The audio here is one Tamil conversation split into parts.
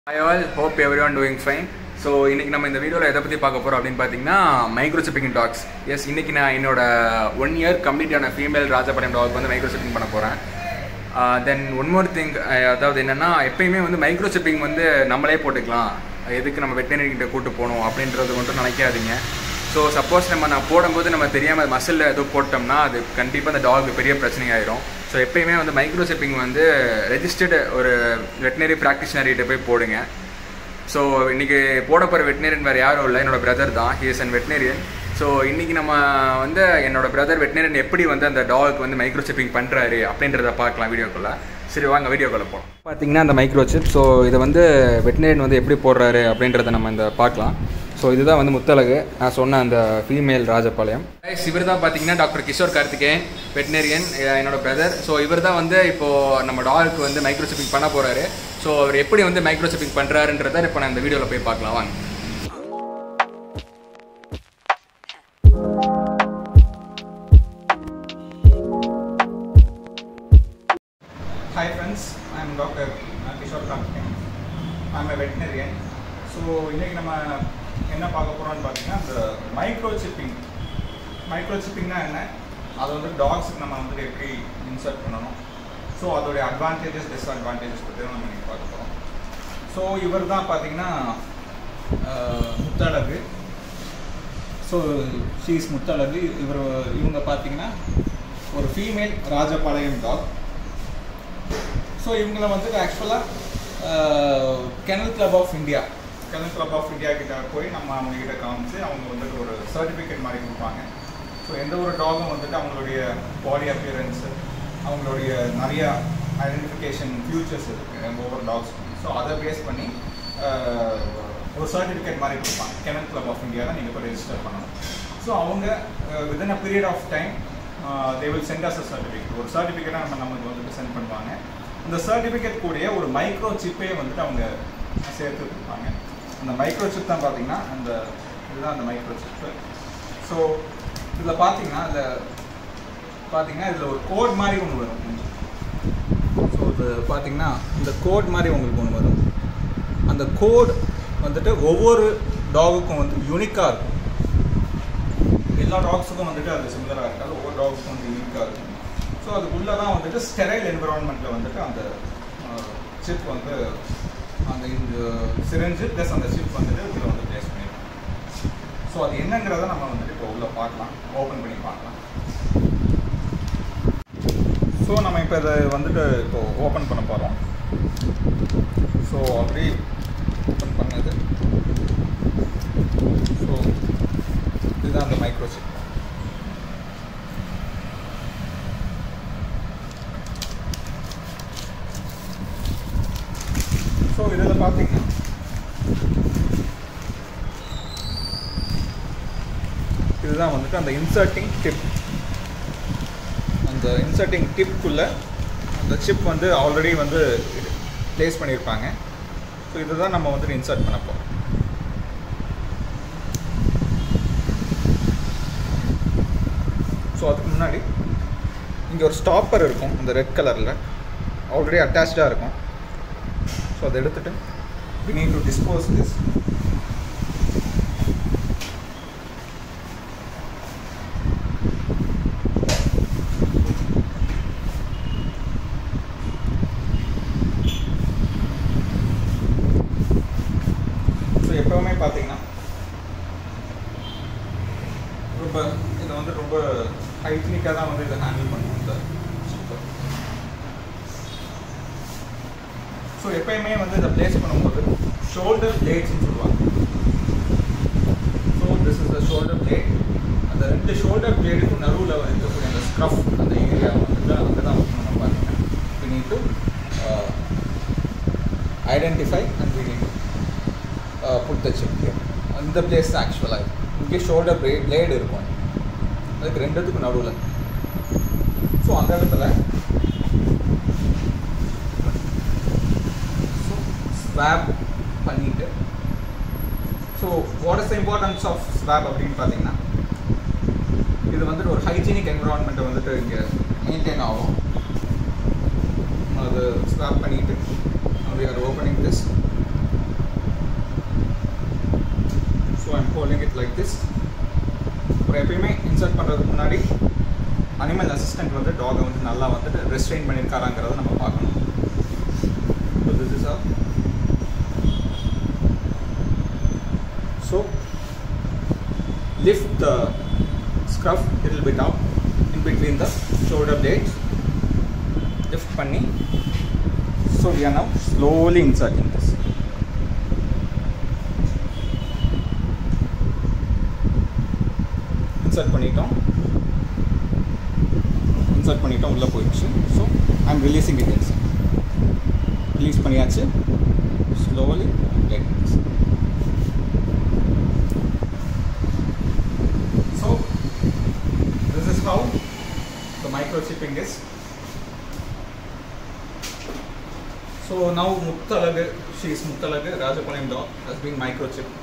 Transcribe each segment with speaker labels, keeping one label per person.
Speaker 1: ஐ all hope everyone doing fine so இன்றைக்கி நம்ம இந்த வீடியோவில் எதை பற்றி பார்க்க போகிறோம் அப்படின்னு பார்த்தீங்கன்னா மைக்ரோசிப்பிங் டாக்ஸ் எஸ் இன்றைக்கி நான் என்னோட ஒன் இயர் கம்ப்ளீட்டான ஃபீமேல் ராஜபாளையம் டாக் வந்து மைக்ரோசிப்பிங் பண்ண போகிறேன் தென் ஒன் மோர் திங் அதாவது என்னென்னா எப்பயுமே வந்து மைக்ரோசிப்பிங் வந்து நம்மளே போட்டுக்கலாம் எதுக்கு நம்ம வெட்டினரி கிட்ட கூட்டு போகணும் அப்படின்றது மட்டும் நினைக்காதீங்க ஸோ சப்போஸ் நம்ம நான் போடும்போது நம்ம தெரியாமல் மசிலில் எதுவும் போட்டோம்னா அது கண்டிப்பாக அந்த டாக் பெரிய பிரச்சனையாயிரும் ஸோ எப்பயுமே வந்து மைக்ரோசிப்பிங் வந்து ரெஜிஸ்டர்டு ஒரு வெட்டினரி ப்ராக்டிஷனர்கிட்ட போய் போடுங்க ஸோ இன்றைக்கி போட போகிற வெட்டினரியன் வேறு யாரும் இல்லை என்னோட பிரதர் தான் he is an veterinarian so இன்றைக்கி நம்ம வந்து என்னோட பிரதர் வெட்டினரியன் எப்படி வந்து அந்த டாக் வந்து மைக்ரோசிப்பிங் பண்ணுறாரு அப்படின்றத பார்க்கலாம் வீடியோக்குள்ளே சரி வாங்க வீடியோக்குள்ளே போகலாம் பார்த்தீங்கன்னா அந்த மைக்ரோசிப் ஸோ இதை வந்து வெட்டினரியன் வந்து எப்படி போடுறாரு அப்படின்றத நம்ம இந்த பார்க்கலாம் ஸோ இதுதான் வந்து முத்தழகு நான் சொன்ன அந்த ஃபீமேல் ராஜபாளையம் இவர் தான் பார்த்தீங்கன்னா டாக்டர் கிஷோர் கார்த்திகேயன் வெட்டினரியன் என்னோட பிரதர் ஸோ இவர் தான் வந்து இப்போது நம்ம டாகுக்கு வந்து மைக்ரோசிப்பிங் பண்ண போகிறாரு ஸோ அவர் எப்படி வந்து மைக்ரோசிப்பிங் பண்ணுறாருன்றத இப்போ நான் இந்த வீடியோவில் போய் பார்க்கலாம் வாங்க
Speaker 2: Hi friends, I am Dr. Kishore Karthikeyan. I am a veterinarian. So இன்றைக்கி நம்ம என்ன பார்க்க போகிறோம்னு பார்த்தீங்கன்னா இந்த மைக்ரோ சிப்பிங் மைக்ரோ சிப்பிங்னா என்ன அதை வந்து டாக்ஸுக்கு நம்ம வந்துட்டு எப்படி இன்சர்ட் பண்ணணும் ஸோ அதோடைய அட்வான்டேஜஸ் டிஸ்அட்வான்டேஜஸ் பற்றி நம்ம இன்றைக்கி பார்க்க போகிறோம் ஸோ இவர் தான் பார்த்தீங்கன்னா முத்தழகு ஸோ ஷீஸ் முத்தழகு இவர் இவங்க பார்த்தீங்கன்னா ஒரு ஃபீமேல் ராஜபாளையம் டாக் ஸோ இவங்கள வந்து ஆக்சுவலாக kennel club of India kennel club of India கிட்ட போய் நம்ம அவங்க கிட்ட காமிச்சு அவங்க வந்துட்டு ஒரு சர்டிஃபிகேட் மாதிரி கொடுப்பாங்க ஸோ எந்த ஒரு டாகும் வந்துட்டு அவங்களுடைய பாடி அப்பியரன்ஸு அவங்களுடைய நிறைய ஐடென்டிஃபிகேஷன் ஃபியூச்சர்ஸ் இருக்குது ஒவ்வொரு டாக்ஸ் ஸோ அதை பேஸ் பண்ணி ஆஹ், ஒரு சர்டிஃபிகேட் மாதிரி கொடுப்பாங்க கெனல் கிளப் ஆஃப் இந்தியாவில் நீங்கள் போய் ரெஜிஸ்டர் பண்ணணும் ஸோ அவங்க within a period of time they will send us a certificate ஒரு சர்டிஃபிகேட்டாக நம்ம நமக்கு வந்துட்டு சென்ட் பண்ணுவாங்க அந்த சர்டிஃபிகேட் கூடயே ஒரு மைக்ரோ சிப்பே வந்துட்டு அவங்க சேர்த்து கொடுப்பாங்க அந்த மைக்ரோ சிப் தான் பார்த்தீங்கன்னா அந்த இதுதான் அந்த மைக்ரோ சிப்பு ஸோ இதில் பார்த்தீங்கன்னா அதில் பார்த்தீங்கன்னா இதில் ஒரு கோட் மாதிரி ஒன்று வரும் ஸோ இது பார்த்தீங்கன்னா இந்த கோட் மாதிரி உங்களுக்கு ஒன்று வரும் அந்த கோட் வந்துட்டு ஒவ்வொரு டாகுக்கும் வந்து யூனிக்காக இருக்கும் எல்லா டாக்ஸுக்கும் வந்துட்டு அது சிமிலராக இருக்காது ஒவ்வொரு டாக்ஸுக்கும் வந்து யூனிக்காக இருக்கும் ஸோ அதுக்குள்ளே தான் வந்துட்டு ஸ்டெரைல் என்விரான்மெண்ட்டில் வந்துட்டு அந்த சிப் வந்து அந்த இந்த சிரஞ்சு ப்ளஸ் அந்த சிப் வந்துட்டு உள்ளே வந்து பிளேஸ் பண்ணியிருக்கோம் ஸோ அது என்னங்கிறத நம்ம வந்துட்டு இப்போ உள்ளே பார்க்கலாம் ஓப்பன் பண்ணி பார்க்கலாம் ஸோ நம்ம இப்போ இதை வந்துட்டு இப்போ ஓப்பன் பண்ண போகிறோம் ஸோ ஆல்ரெடி ஓப்பன் பண்ணது ஸோ இதுதான் அந்த மைக்ரோசிப் ஸோ இதில் பார்த்தீங்கன்னா இதுதான் வந்துட்டு அந்த இன்சர்ட்டிங் டிப் அந்த இன்சர்ட்டிங் டிப்புக்குள்ளே அந்த சிப் வந்து ஆல்ரெடி வந்து ப்ளேஸ் பண்ணியிருப்பாங்க ஸோ இதை தான் நம்ம வந்துட்டு இன்சர்ட் பண்ண போகிறோம் ஸோ அதுக்கு முன்னாடி இங்கே ஒரு ஸ்டாப்பர் இருக்கும் அந்த ரெட் கலரில் ஆல்ரெடி அட்டாச்சாக இருக்கும் ஸோ அதை எடுத்துட்டு we need to dispose this so எப்போவுமே பார்த்தீங்கன்னா ரொம்ப இதை வந்து ரொம்ப ஹைஜீனிக்காக தான் வந்து இதை ஹேண்டில் பண்ணுவோம் இந்த சூப்பர் ஸோ எப்பயுமே வந்து இதை ப்ளேஸ் பண்ணும்போது ஷோல்டர் பிளேட்ஸ்னு சொல்லுவாங்க so this is the shoulder blade அந்த ரெண்டு ஷோல்டர் பிளேடுக்கும் நடுவில் இருக்கக்கூடிய அந்த ஸ்க்ரஃப் அந்த ஏரியா வந்துட்டு அங்கே தான் வந்து நம்ம பார்த்தீங்கன்னா we need to uh, identify and we need to uh, put the chip here அந்த பிளேஸ் தான் ஆக்சுவலாக இங்கே ஷோல்டர் பிளே பிளேடு இருக்கும் அதுக்கு ரெண்டுத்துக்கும் நடுவில் ஸோ அந்த இடத்துல ஸோ ஸ்வாப் பண்ணிட்டு so what is the importance of swab அப்படின்னு பார்த்தீங்கன்னா இது வந்துட்டு ஒரு ஹைஜீனிக் என்விரான்மெண்ட்டை வந்துட்டு இங்கே மெயின்டைன் ஆகும் அது ஸ்வாப் பண்ணிட்டு we are opening this like this ஒரு எப்பயுமே இன்சர்ட் பண்ணுறதுக்கு முன்னாடி அனிமல் அசிஸ்டன்ட் வந்து டாகை வந்து நல்லா வந்துட்டு ரெஸ்ட்ரெயின் பண்ணியிருக்காராங்கிறத நம்ம பார்க்கணும் so this is our so lift the scruff little bit up in between the shoulder blades lift பண்ணி so we are now slowly inserting this insert பண்ணிட்டோம் இன்சர்ட் பண்ணிட்டோம் உள்ளே போயிடுச்சு so I am releasing it insert release பண்ணியாச்சு slowly take this So this is how the microchipping is. So now Muttalagu, she is Muttalagu, Rajapalayam dog has been microchipped.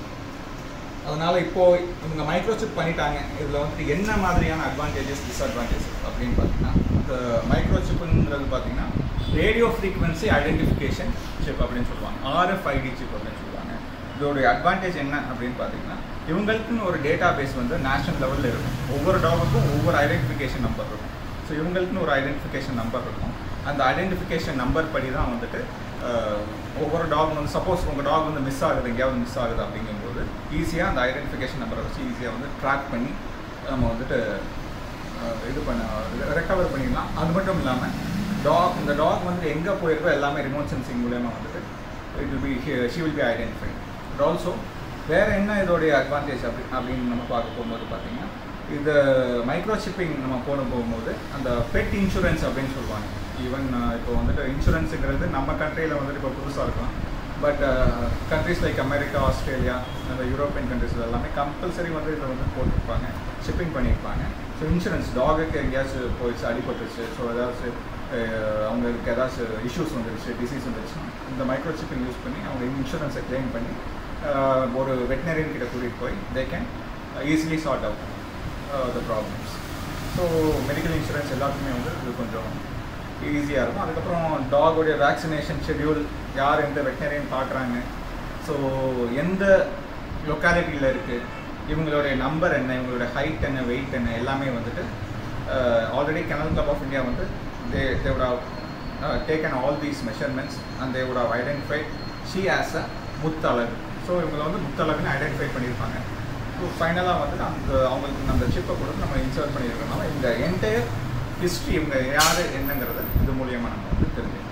Speaker 2: அதனால் இப்போ இவங்க மைக்ரோசிப் பண்ணிட்டாங்க இதில் வந்துட்டு என்ன மாதிரியான அட்வான்டேஜஸ் டிஸ்அட்வான்டேஜஸ் அப்படின்னு பார்த்தீங்கன்னா இந்த மைக்ரோசிப்புங்கிறது பார்த்தீங்கன்னா ரேடியோ ஃப்ரீக்வன்சி ஐடென்டிஃபிகேஷன் சிப் அப்படின்னு சொல்லுவாங்க ஆர்எஃப்ஐடி சிப் அப்படின்னு சொல்லுவாங்க இதோடைய அட்வான்டேஜ் என்ன அப்படின்னு பார்த்தீங்கன்னா இவங்களுக்குன்னு ஒரு டேட்டா பேஸ் வந்து நேஷனல் லெவலில் இருக்கும் ஒவ்வொரு டாகுக்கும் ஒவ்வொரு ஐடென்டிஃபிகேஷன் நம்பர் இருக்கும் ஸோ இவங்களுக்குன்னு ஒரு ஐடென்டிஃபிகேஷன் நம்பர் இருக்கும் அந்த ஐடென்டிஃபிகேஷன் நம்பர் படி தான் வந்துட்டு அஹ், ஒவ்வொரு டாக் வந்து சப்போஸ் உங்கள் டாக் வந்து மிஸ் ஆகுது எங்கேயாவது மிஸ் ஆகுது அப்படிங்கும்போது ஈஸியாக அந்த ஐடென்டிஃபிகேஷன் நம்பரை வச்சு ஈஸியாக வந்து ட்ராக் பண்ணி நம்ம வந்துட்டு அஹ், இது பண்ண ரெக்கவர் பண்ணிடலாம் அது மட்டும் இல்லாமல் டாக் இந்த டாக் வந்துட்டு எங்கே போயிருக்கோ எல்லாமே ரிமோட் சென்சிங் மூலயமா வந்துட்டு it will be she will be identify but also வேறு என்ன இதோடைய அட்வான்டேஜ் அப்படி அப்படின்னு நம்ம பார்க்க போகும்போது பார்த்தீங்கன்னா இது மைக்ரோஷிப்பிங் நம்ம போட போகும்போது அந்த பெட் இன்சூரன்ஸ் அப்படின்னு சொல்லுவாங்க ஈவன் இப்போ வந்துட்டு இன்சூரன்ஸுங்கிறது நம்ம கண்ட்ரியில் வந்துட்டு இப்போ புதுசாக இருக்கலாம் but countries like America Australia அந்த யூரோப்பியன் கண்ட்ரிஸ் எல்லாமே கம்பல்சரி வந்து இதை வந்து போட்டிருப்பாங்க ஷிப்பிங் பண்ணியிருப்பாங்க ஸோ இன்சூரன்ஸ் டாகுக்கு எங்கேயாச்சும் போயிடுச்சு அடிபட்டுருச்சு ஸோ ஏதாச்சும் அஹ், அவங்களுக்கு ஏதாச்சும் இஷ்யூஸ் வந்துருச்சு டிசீஸ் வந்துருச்சுன்னா இந்த மைக்ரோ சிப்பிங் யூஸ் பண்ணி அவங்க இன்சூரன்ஸை க்ளைம் பண்ணி அஹ், ஒரு வெட்டினரியன் கிட்ட கூட்டிகிட்டு போய் they can easily sort out the problems so medical insurance எல்லாத்துக்குமே வந்து இது கொஞ்சம் ஈஸியாக இருக்கும் அதுக்கப்புறம் டாகோடைய வேக்சினேஷன் ஷெட்யூல் யார் எந்த வெட்டினரியன் பார்க்குறாங்க ஸோ எந்த லொக்காலிட்டியில் இருக்குது இவங்களுடைய நம்பர் என்ன இவங்களுடைய ஹைட் என்ன வெயிட் என்ன எல்லாமே வந்துட்டு already kennel club of India வந்து they they would have uh, taken all these measurements and they would have identified she as a Muthazhagu so இவங்களை வந்து முத்தழகுன்னு ஐடென்டிஃபை பண்ணியிருப்பாங்க ஸோ ஃபைனலாக வந்து அந்த அவங்களுக்கு அந்த சிப்பை கொடுத்து நம்ம இன்சர்ட் பண்ணியிருக்கனால இந்த என்டையர் ஹிஸ்ட்ரி இவங்க யார் என்னங்கிறத இது மூலியமாக நம்ம வந்து தெரிஞ்சுக்கலாம்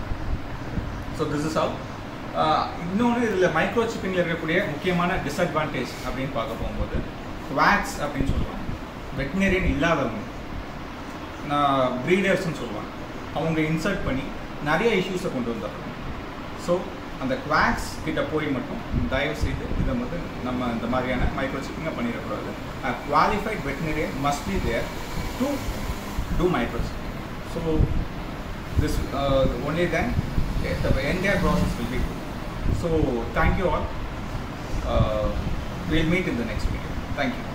Speaker 2: ஸோ திஸ் இஸ் ஹவ் இன்னொன்று இதில் மைக்ரோ சிப்பிங்கில் இருக்கக்கூடிய முக்கியமான டிஸ்அட்வான்டேஜ் அப்படின்னு பார்க்க போகும்போது குவாக்ஸ் அப்படின்னு சொல்லுவாங்க வெட்டினரியன் இல்லாதவங்க நான் ப்ரீடர்ஸ்னு சொல்லுவாங்க அவங்க இன்சர்ட் பண்ணி நிறைய இஷ்யூஸை கொண்டு வந்துடுறாங்க ஸோ அந்த குவாக்ஸ் கிட்ட போய் மட்டும் தயவு செய்து இதை வந்து நம்ம இந்த மாதிரியான மைக்ரோ சிப்பிங்கை பண்ணிடக்கூடாது qualified veterinarian must be there to do micro chipping so this uh, only then eh, the entire process will be good. So thank you all. Uh, we'll meet in the next video. Thank you.